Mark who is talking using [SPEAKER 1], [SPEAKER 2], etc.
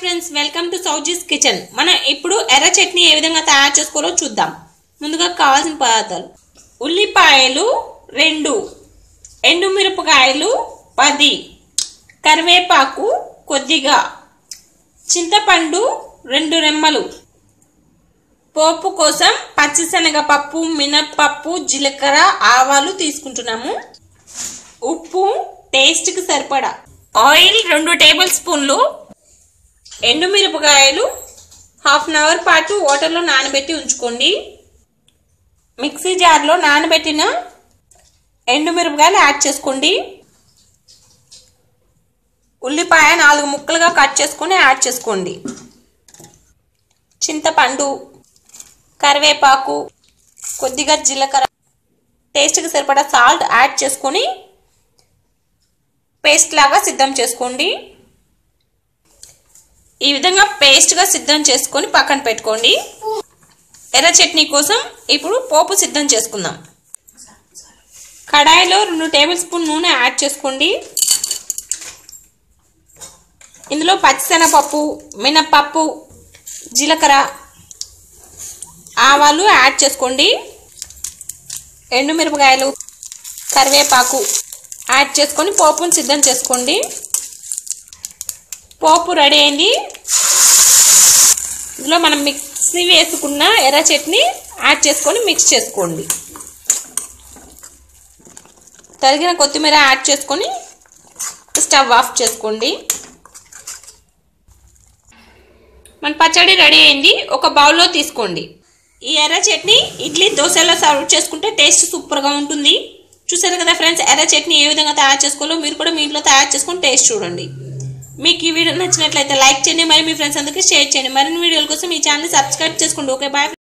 [SPEAKER 1] friends welcome to Sowji's kitchen మనం ఇప్పుడు ఎర్ర చట్నీ ఏ విధంగా తయారు చేసుకోవాలో చూద్దాం ముందుగా కావాల్సిన పదార్థాలు ఉల్లిపాయలు రెండు ఎండుమిరపకాయలు పది కరివేపాకు కొద్దిగా చింతపండు రెండు రెమ్మలు పోపు కోసం పచ్చిశనగపప్పు మినప్పప్పు జీలకర్ర ఆవాలు తీసుకుంటున్నాము ఉప్పు టేస్ట్కి సరిపడా ఆయిల్ రెండు టేబుల్ స్పూన్లు ఎండుమిరపకాయలు హాఫ్ అన్ అవర్ పాటు వాటర్లో నానబెట్టి ఉంచుకోండి మిక్సీ జార్లో నానబెట్టిన ఎండుమిరపకాయలు యాడ్ చేసుకోండి ఉల్లిపాయ నాలుగు ముక్కలుగా కట్ చేసుకొని యాడ్ చేసుకోండి చింతపండు కరివేపాకు కొద్దిగా జీలకర్ర టేస్ట్కి సరిపడా సాల్ట్ యాడ్ చేసుకొని పేస్ట్ లాగా సిద్ధం చేసుకోండి ఈ విధంగా పేస్ట్గా సిద్ధం చేసుకొని పక్కన పెట్టుకోండి ఎర్ర చట్నీ కోసం ఇప్పుడు పోపు సిద్ధం చేసుకుందాం కడాయిలో రెండు టేబుల్ స్పూన్ నూనె యాడ్ చేసుకోండి ఇందులో పచ్చిశనగపప్పు మినప్పప్పు జీలకర్ర ఆవాలు యాడ్ చేసుకోండి ఎండుమిరపకాయలు కరివేపాకు యాడ్ చేసుకొని పోపును సిద్ధం చేసుకోండి పోపు రెడీ అయింది ఇందులో మనం మిక్సీ వేసుకున్న ఎర్ర చట్నీ యాడ్ చేసుకొని మిక్స్ చేసుకోండి తరిగిన కొత్తిమీర యాడ్ చేసుకొని స్టవ్ ఆఫ్ చేసుకోండి మన పచ్చడి రెడీ అయింది ఒక బౌల్లో తీసుకోండి ఈ ఎర్ర చట్నీ ఇడ్లీ దోశలో సర్వ్ చేసుకుంటే టేస్ట్ సూపర్గా ఉంటుంది చూసారు కదా ఫ్రెండ్స్ ఎర్ర చట్నీ ఏ విధంగా తయారు చేసుకోవాలో మీరు కూడా మీ ఇంట్లో తయారు చేసుకొని టేస్ట్ చూడండి మీకు ఈ వీడియో నచ్చినట్లయితే లైక్ చేయండి మరి మీ ఫ్రెండ్స్ అందరికీ షేర్ చేయండి మరిన్ని వీడియోల కోసం ఈ ఛానల్ సబ్స్క్రైబ్ చేసుకోండి ఓకే బాయ్